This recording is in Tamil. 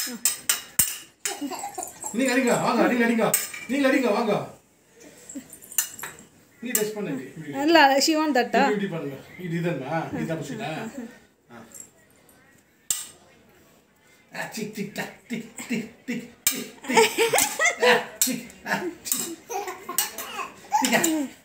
நீங்க அடிங்க வாங்க நீங்க அடிங்க நீங்க அடிங்க வாங்க நீ டெஸ்ட் பண்ணு இப்படி, இப்படி இல்லை ஷிவான் தட்டா இப்படி இப்படி பண்ணுங்க இது இதுன்னா இதான் புசினா டிக் டிக் டக் டிக் டிக் டிக் டிக் டிக் ஆ, டிக் ஆ, டிக் டிக் ஆ.